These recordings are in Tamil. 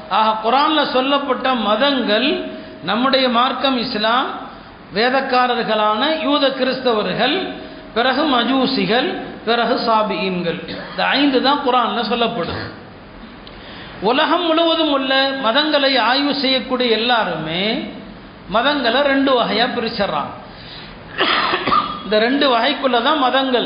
ஆக குரானில் சொல்லப்பட்ட மதங்கள் நம்முடைய மார்க்கம் இஸ்லாம் வேதக்காரர்களான யூத கிறிஸ்தவர்கள் பிறகு மஜூசிகள் பிறகு சாபியின்கள் இந்த ஐந்து தான் குரானில் சொல்லப்படுது உலகம் முழுவதும் உள்ள மதங்களை ஆய்வு செய்யக்கூடிய எல்லாருமே மதங்களை ரெண்டு வகையாக பிரிச்சிடுறாங்க இந்த ரெண்டு வகைக்குள்ள தான் மதங்கள்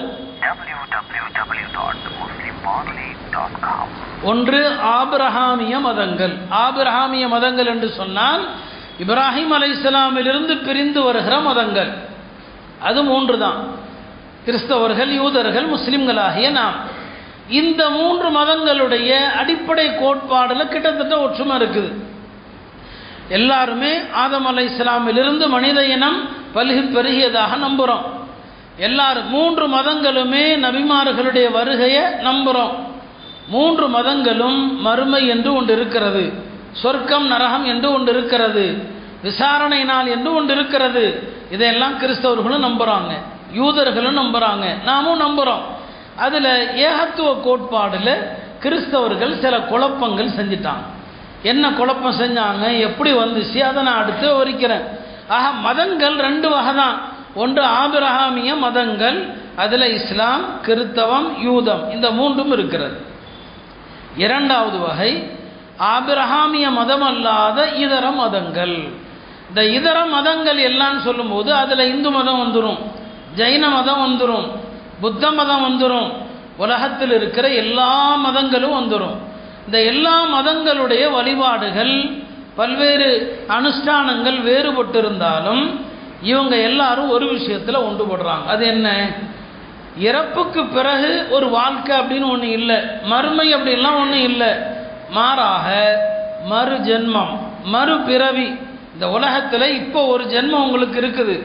www.muslimmonthly.com ஒன்று ஆபிரஹாமிய மதங்கள் ஆபிரஹாமிய மதங்கள் என்று சொன்னால் இப்ராஹிம் அலைஹிஸ்ஸலாமிலிருந்து பிரிந்து வருகிற மதங்கள் அது மூன்று தான் கிறிஸ்தவர்கள் யூதர்கள் முஸ்லிம்களாகிய நாம் இந்த மூன்று மதங்களுடைய அடிப்படை கோட்பாடில் கிட்டத்தட்ட ஒற்றுமை இருக்குது எல்லாருமே ஆதம் அலை இஸ்லாமிலிருந்து மனித இனம் பல்கி பெருகியதாக நம்புகிறோம் எல்லாரும் மூன்று மதங்களுமே நபிமார்களுடைய வருகையை நம்புகிறோம் மூன்று மதங்களும் மறுமை என்று ஒன்று இருக்கிறது சொர்க்கம் நரகம் என்று ஒன்று இருக்கிறது விசாரணை நாள் என்று ஒன்று இருக்கிறது இதையெல்லாம் கிறிஸ்தவர்களும் நம்புகிறாங்க யூதர்களும் நம்புகிறாங்க நாமும் நம்புகிறோம் அதில் ஏகத்துவ கோட்பாடில் கிறிஸ்தவர்கள் சில குழப்பங்கள் செஞ்சிட்டாங்க என்ன குழப்பம் செஞ்சாங்க எப்படி வந்துச்சு அதை நான் அடுத்து விவரிக்கிறேன் ஆக மதங்கள் ரெண்டு வகை தான் ஒன்று ஆபிரஹாமிய மதங்கள் அதில் இஸ்லாம் கிறித்தவம் யூதம் இந்த மூன்றும் இருக்கிறது இரண்டாவது வகை ஆபிரஹாமிய மதம் அல்லாத இதர மதங்கள் இந்த இதர மதங்கள் எல்லாம் சொல்லும்போது அதில் இந்து மதம் வந்துடும் ஜைன மதம் வந்துடும் புத்த மதம் வந்துடும் உலகத்தில் இருக்கிற எல்லா மதங்களும் வந்துடும் இந்த எல்லா மதங்களுடைய வழிபாடுகள் பல்வேறு அனுஷ்டானங்கள் வேறுபட்டு இருந்தாலும் இவங்க எல்லாரும் ஒரு விஷயத்தில் ஒன்றுபடுறாங்க அது என்ன இறப்புக்கு பிறகு ஒரு வாழ்க்கை அப்படின்னு ஒன்று இல்லை மறுமை அப்படின்லாம் ஒன்றும் இல்லை மாறாக மறு ஜென்மம் மறுபிறவி இந்த உலகத்தில் இப்போ ஒரு ஜென்மம் உங்களுக்கு இருக்குது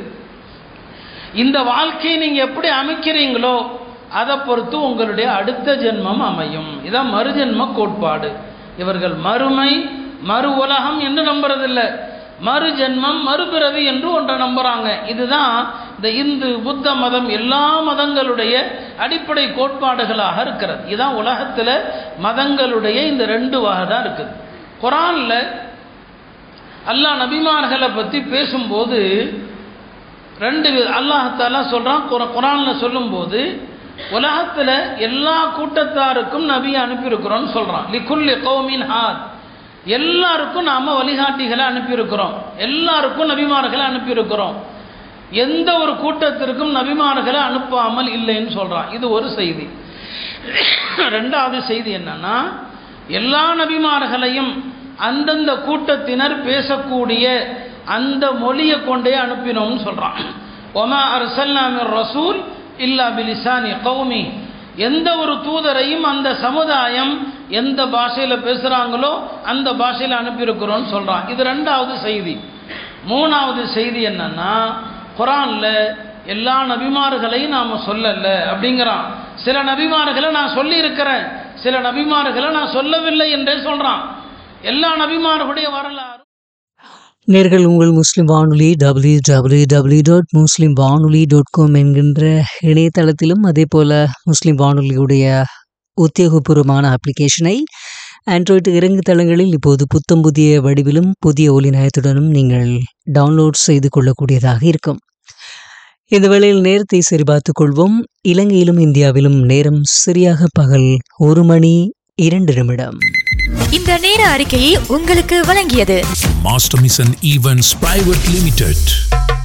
இந்த வாழ்க்கையை நீங்கள் எப்படி அமைக்கிறீங்களோ அதை பொறுத்து உங்களுடைய அடுத்த ஜென்மம் அமையும் இதான் மறுஜென்ம கோட்பாடு இவர்கள் மறுமை மறு உலகம் என்று நம்புறதில்லை மறு ஜென்மம் மறுபிறவி என்று ஒன்றை நம்புகிறாங்க இதுதான் இந்த இந்து புத்த மதம் எல்லா மதங்களுடைய அடிப்படை கோட்பாடுகளாக இருக்கிறது இதுதான் உலகத்தில் மதங்களுடைய இந்த ரெண்டு வகை தான் இருக்குது குரானில் அல்லாஹ் நபிமார்களை பற்றி பேசும்போது ரெண்டு அல்லாஹாலா சொல்கிறான் குரானில் சொல்லும்போது உலகத்தில் எல்லா கூட்டத்தாருக்கும் நபியை அனுப்பியிருக்கிறோன்னு சொல்கிறான் லிகுல்லி கௌமின் ஹாத் எல்லாருக்கும் நாம் வழிகாட்டிகளை அனுப்பியிருக்கிறோம் எல்லாருக்கும் நபிமார்களை அனுப்பியிருக்கிறோம் எந்த ஒரு கூட்டத்திற்கும் நபிமார்களை அனுப்பாமல் இல்லைன்னு சொல்கிறான் இது ஒரு செய்தி ரெண்டாவது செய்தி என்னன்னா எல்லா நபிமார்களையும் அந்தந்த கூட்டத்தினர் பேசக்கூடிய அந்த மொழியை கொண்டே அனுப்பினோம்னு சொல்கிறான் ஒமா அரசல்லாமிர் ரசூல் இல்லா பிலிசானி கௌமி எந்த ஒரு தூதரையும் அந்த சமுதாயம் எந்த பாஷையில் பேசுகிறாங்களோ அந்த பாஷையில் அனுப்பியிருக்கிறோன்னு சொல்கிறான் இது ரெண்டாவது செய்தி மூணாவது செய்தி என்னன்னா குரானில் எல்லா நபிமார்களையும் நாம் சொல்லலை அப்படிங்கிறான் சில நபிமார்களை நான் சொல்லியிருக்கிறேன் சில நபிமார்களை நான் சொல்லவில்லை என்றே சொல்கிறான் எல்லா நபிமார்களுடைய வரலாறு நேர்கள் உங்கள் Muslim Vanoli W W W dot Muslim Vanoli dot com என்கின்ற இணையதளத்திலும் அதே போல் முஸ்லிம் வானொலியுடைய உத்தியோகபூர்வமான அப்ளிகேஷனை ஆண்ட்ராய்டு இறங்கு தளங்களில் இப்போது புத்தம் புதிய வடிவிலும் புதிய ஒலி நயத்துடனும் நீங்கள் டவுன்லோட் செய்து கொள்ளக்கூடியதாக இருக்கும் இந்த வேளையில் நேரத்தை சரிபார்த்துக் கொள்வோம் இலங்கையிலும் இந்தியாவிலும் நேரம் சரியாக பகல் ஒரு மணி இரண்டு நிமிடம் இந்த நேர அறிக்கையை உங்களுக்கு வழங்கியது Master Mission Events Private Limited.